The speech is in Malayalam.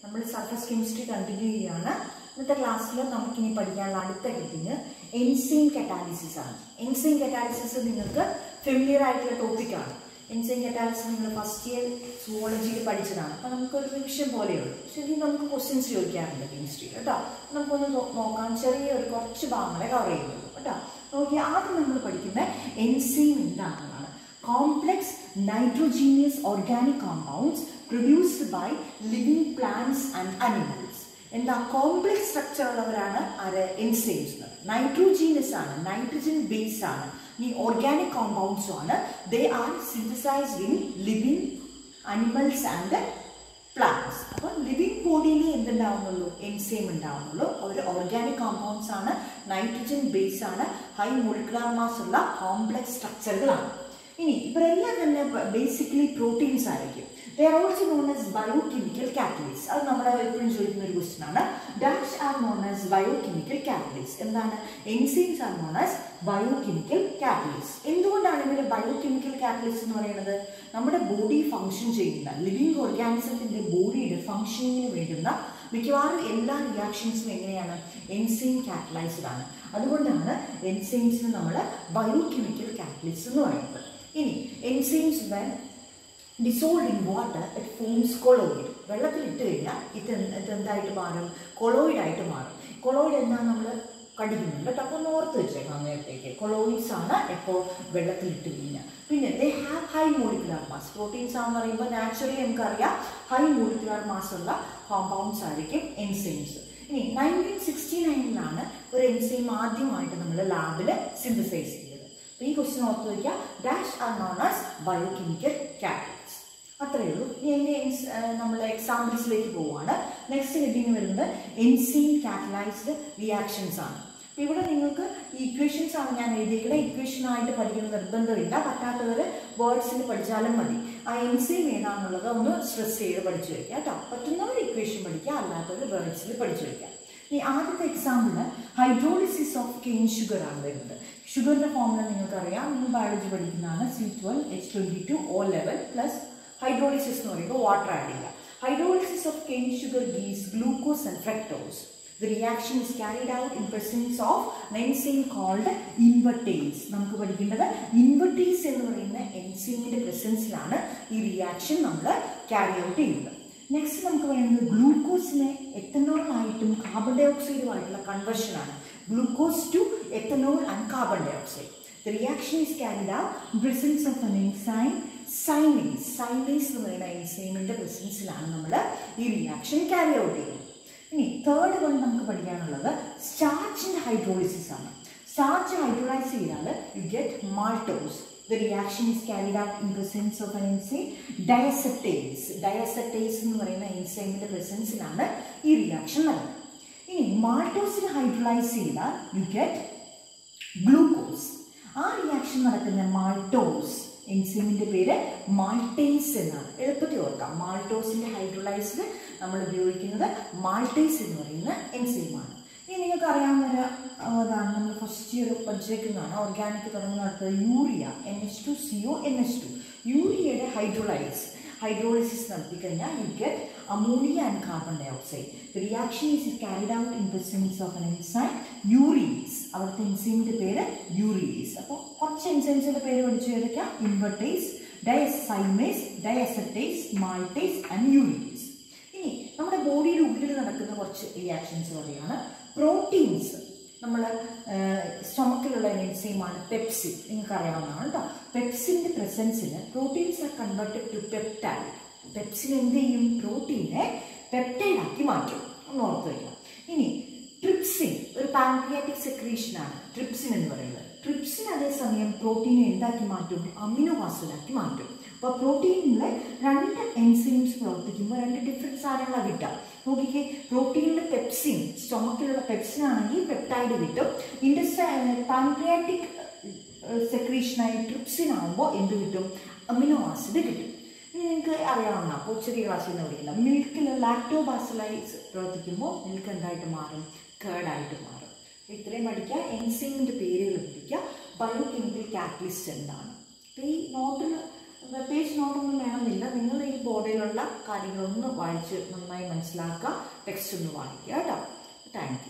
നമ്മൾ സർഫസ് കെമിസ്ട്രി കണ്ടിന്യൂ ചെയ്യുകയാണ് ഇന്നത്തെ ക്ലാസ്സിൽ നമുക്കിനി പഠിക്കാനുള്ള അടുത്ത ഹെഡിങ് എൻസൈം കറ്റാലിസിസ് ആണ് എൻസൈം കറ്റാലിസിസ് നിങ്ങൾക്ക് ഫെമിലിയർ ആയിട്ടുള്ള ടോപ്പിക്കാണ് എൻസൈം കറ്റാലിസിസ് നിങ്ങൾ ഫസ്റ്റ് ഇയർ സുവോളജിയിൽ പഠിച്ചതാണ് അപ്പോൾ നമുക്കൊരു റിവിഷൻ പോലെയുള്ളൂ ശരി നമുക്ക് ക്വസ്റ്റ്യൻസ് ചോദിക്കാറുണ്ട് കെമിസ്ട്രി കേട്ടോ നമുക്കൊന്ന് നോ- നോക്കാം ചെറിയൊരു കുറച്ച് ഭാഗങ്ങളെ കവർ ചെയ്യുന്നുള്ളൂ കേട്ടോ നോക്കി ആദ്യം നമ്മൾ പഠിക്കുന്ന എൻസൈം എന്താണെന്നാണ് complex nitrogenous organic compounds produced by living plants and animals എന്താ കോംപ്ലെക്സ് സ്ട്രക്ചർ ഉള്ളവരാണ് ആര് എൻസൈംസ് നൈട്രോജീനസ് ആണ് നൈട്രജൻ ബേസ് ആണ് ഈ ഓർഗാനിക് കോമ്പൗണ്ട്സും ആണ് they are synthesised in living animals and plants അപ്പോൾ ലിവിങ് ബോഡിയിൽ എന്തുണ്ടാവുന്നുള്ളൂ എൻസൈം ഉണ്ടാവുന്നുള്ളൂ ഒരു ഓർഗാനിക് കോമ്പൗണ്ട്സ് ആണ് നൈട്രജൻ ബേസ് ആണ് ഹൈ മോളിക്കുലാർ മാസ് ഉള്ള കോംപ്ലെക്സ് സ്ട്രക്ചറുകളാണ് ഇനി ഇവരെല്ലാം തന്നെ ബേസിക്കലി പ്രോട്ടീൻസ് ആയിരിക്കും they are also known as biochemical catalysts അത് നമ്മുടെ എപ്പോഴും ചോദിക്കുന്ന ഒരു ക്വസ്റ്റൻ ആണ് dash are known as biochemical catalysts എന്താണ് enzymes are known as biochemical catalysts എന്തുകൊണ്ടാണ് ഇവര് ബയോകെമിക്കൽ കാറ്റലിസ് എന്ന് പറയുന്നത് നമ്മുടെ ബോഡി ഫങ്ഷൻ ചെയ്യുന്ന ലിവിങ് ഓർഗാനിസത്തിന്റെ ബോഡിയുടെ ഫങ്ഷനിങ്ങിന് വേണ്ടുന്ന മിക്കവാറും എല്ലാ റിയാക്ഷൻസും എങ്ങനെയാണ് എൻസൈം കാറ്റലൈസ്ഡ് ആണ് അതുകൊണ്ടാണ് എൻസൈംസിന് നമ്മൾ ബയോകെമിക്കൽ കാറ്റലിസ് എന്ന് പറയുന്നത് ഇനി enzymes when dissolved in water it forms colloid വെള്ളത്തിൽ ഇട്ട് കഴിഞ്ഞാൽ ഇത് എന്ത് ഇത് എന്തായിട്ട് മാറും കൊളോയിഡ് ആയിട്ട് മാറും കൊളോയിഡ് എന്നാ നമ്മൾ കടിക്കുന്നുണ്ട് കേട്ടോ അപ്പോൾ ഒന്ന് ഓർത്ത് വെച്ചേക്കാം നേരത്തേക്ക് കൊളോയിഡ്സ് ആണ് എപ്പോൾ വെള്ളത്തിൽ ഇട്ട് കഴിഞ്ഞാൽ പിന്നെ they have high molecular mass proteins ആണെന്ന് പറയുമ്പോൾ നാച്ചുറലി നമുക്കറിയാം ഹൈ മോളിക്കുലാർ മാസ് ഉള്ള കോമ്പൗണ്ട്സ് ആയിരിക്കും എൻസൈംസ് ഇനി നയൻറ്റീൻ സിക്സ്റ്റി നയനിലാണ് ഒരു എൻസൈം ആദ്യമായിട്ട് നമ്മൾ ലാബിൽ സിന്തസൈസ് ചെയ്തത് അപ്പോൾ ഈ ക്വസ്റ്റ്യൻ ഓർത്ത് വയ്ക്കുക dash are known as biochemical catalysts അത്രയേ ഉള്ളൂ ഇനി അതിൻ്റെ നമ്മൾ എക്സാമ്പിൾസിലേക്ക് പോവുകയാണ് നെക്സ്റ്റ് ഹെഡിങ് വരുന്നത് എൻസൈം കാറ്റലൈസ്ഡ് റിയാക്ഷൻസ് ആണ് അപ്പോൾ ഇവിടെ നിങ്ങൾക്ക് ഈ ഇക്വേഷൻസ് ആണ് ഞാൻ എഴുതിയിരിക്കുന്നത് ഇക്വേഷൻ ആയിട്ട് പഠിക്കുന്ന നിർബന്ധമില്ല പറ്റാത്തവർ വേർഡ്സിൽ പഠിച്ചാലും മതി ആ എൻസൈം ഏതാണെന്നുള്ളത് ഒന്ന് സ്ട്രെസ് ചെയ്ത് പഠിച്ചു വയ്ക്കുക കേട്ടോ പറ്റുന്നവർ ഇക്വേഷൻ പഠിക്കുക അല്ലാത്തവർ വേർഡ്സിൽ പഠിച്ചു വയ്ക്കുക ഇനി ആദ്യത്തെ example hydrolysis of cane sugar ആണ് വരുന്നത് ഷുഗറിന്റെ ഫോമുല നിങ്ങൾക്കറിയാം നിങ്ങൾ ബയോളജി പഠിക്കുന്നതാണ് C twelve H twenty two O eleven plus hydrolysis എന്ന് പറയുമ്പോൾ വാട്ടർ ആഡ് ചെയ്യുക hydrolysis of cane sugar gives glucose and fructose The reaction is carried out in presence of an enzyme called invertase. നമുക്ക് പഠിക്കേണ്ടത് ഇൻവെർട്ടേസ് എന്ന് പറയുന്ന എൻസൈമിന്റെ പ്രസൻസിലാണ് ഈ റിയാക്ഷൻ നമ്മൾ ക്യാരി ഔട്ട് ചെയ്യുന്നത് നെക്സ്റ്റ് നമുക്ക് പറയുന്നത് ഗ്ലൂക്കോസിനെ എത്തനോൾ ആയിട്ടും കാർബൺ ഡൈ ഓക്സൈഡുമായിട്ടുള്ള കൺവേർഷൻ ആണ് glucose to ethanol and carbon dioxide The reaction is carried out in presence of an enzyme zymase zymase എന്ന് പറയുന്ന എൻസൈമിന്റെ പ്രസൻസിലാണ് നമ്മൾ ഈ റിയാക്ഷൻ ക്യാരി ഔട്ട് ചെയ്യുന്നത് ഇനി തേർഡ് വൺ നമുക്ക് പഠിക്കാനുള്ളത് സ്റ്റാർച്ചിന്റെ ഹൈഡ്രോളിസിസ് ആണ് സ്റ്റാർച്ച് ഹൈഡ്രോളൈസ് ചെയ്താൽ you get maltose the reaction is carried out in presence of an enzyme diastase diastase എന്ന് പറയുന്ന എൻസൈമിന്റെ പ്രസൻസിലാണ് ഈ റിയാക്ഷൻ നടക്കുന്നത് ഇനി മാൾട്ടോസിനെ ഹൈഡ്രോളൈസ് ചെയ്താൽ യു ഗെറ്റ് ഗ്ലൂക്കോസ് ആ റിയാക്ഷൻ നടക്കുന്ന മാൾട്ടോസ് എൻസൈമിന്റെ പേര് മാൾട്ടേസ് എന്നാണ് എളുപ്പത്തിൽ ഓർക്കാം മാൾട്ടോസിന്റെ ഹൈഡ്രോളൈസിൽ നമ്മൾ ഉപയോഗിക്കുന്നത് മാൾട്ടേസ് എന്ന് പറയുന്ന എൻസൈമാണ് ഇനി നിങ്ങൾക്ക് അറിയാവുന്ന ഒരു ഇതാണ് നമ്മൾ ഫസ്റ്റ് ഇയർ പഠിച്ചേക്കുന്നതാണ് ഓർഗാനിക് തുടങ്ങുന്ന അടുത്തത് urea N H two C O N H two യൂറിയയുടെ ഹൈഡ്രോളൈസ് ഹൈഡ്രോളിസിസ് നടത്തി കഴിഞ്ഞാൽ you get ammonia and carbon dioxide reaction is carried out in presence of an enzyme urease അവിടുത്തെ എൻസൈമിന്റെ പേര് യൂറിയസ് അപ്പോൾ കുറച്ച് എൻസൈംസിന്റെ പേര് പഠിച്ചു ഏതൊക്കെയാ ഇൻവെർട്ടേസ് ഡയസൈമേസ് ഡയസെറ്റേസ് മാൾട്ടേസ് ആൻഡ് യൂറിയസ് ഇനി നമ്മുടെ ബോഡിയുടെ ഉള്ളിൽ നടക്കുന്ന കുറച്ച് റിയാക്ഷൻസ് പറയുകയാണ് പ്രോട്ടീൻസ് നമ്മൾ സ്റ്റൊമക്കിലുള്ള എൻസൈമാണ് പെപ്സിൻ നിങ്ങൾക്ക് അറിയാവുന്നതാണ് കേട്ടോ പെപ്സിൻ്റെ പ്രസൻസിൽ proteins are converted to peptide pepsin എന്ത് ചെയ്യും പ്രോട്ടീനെ പെപ്റ്റൈഡ് ആക്കി മാറ്റും ഒന്ന് ഓർത്ത് വയ്ക്കുക ഇനി ട്രിപ്സിൻ ഒരു പാൻക്രിയാറ്റിക് സെക്രീഷനാണ് ട്രിപ്സിൻ എന്ന് പറയുന്നത് ട്രിപ്സിൻ അതേസമയം പ്രോട്ടീനെ എന്താക്കി മാറ്റും അമിനോ ആസിഡാക്കി മാറ്റും അപ്പോൾ പ്രോട്ടീനിലെ രണ്ട് എൻസൈംസ് പ്രവർത്തിക്കുമ്പോൾ രണ്ട് ഡിഫറെൻറ്റ് സാധനങ്ങളാണ് കിട്ടുക നോക്കിക്കേ പ്രോട്ടീനിലെ പെപ്സിൻ സ്റ്റൊമക്കിലുള്ള പെപ്സിൻ ആണെങ്കിൽ പെപ്റ്റൈഡ് കിട്ടും ഇൻഡസ് പാൻക്രിയാറ്റിക് സെക്രീഷനായി ട്രിപ്സിൻ ആകുമ്പോൾ എന്ത് കിട്ടും അമിനോ ആസിഡ് കിട്ടും ഇനി നിങ്ങൾക്ക് അറിയാവുന്ന അപ്പോൾ ചെറിയ ക്ലാസ്സിൽ നിന്ന് പഠിക്കുന്ന മിൽക്കിൽ ലാക്ടോബാസിലൈസ് പ്രവർത്തിക്കുമ്പോൾ മിൽക്ക് എന്തായിട്ട് മാറും കേർഡായിട്ട് മാറും അപ്പോൾ ഇത്രയും പഠിക്കുക എൻസൈമിൻ്റെ പേരുകൾ പഠിക്കുക ബയോകെമിക്കൽ കാറ്റലിസ്റ്റ് എന്താണ് അപ്പോൾ ഈ നോട്ടിൽ പേജ് നോട്ടൊന്നും വേണമെന്നില്ല നിങ്ങൾ ഈ ബോർഡിലുള്ള കാര്യങ്ങളൊന്ന് വായിച്ച് നന്നായി മനസ്സിലാക്കുക ടെക്സ്റ്റ് ഒന്ന് വായിക്കുക കേട്ടോ താങ്ക് യു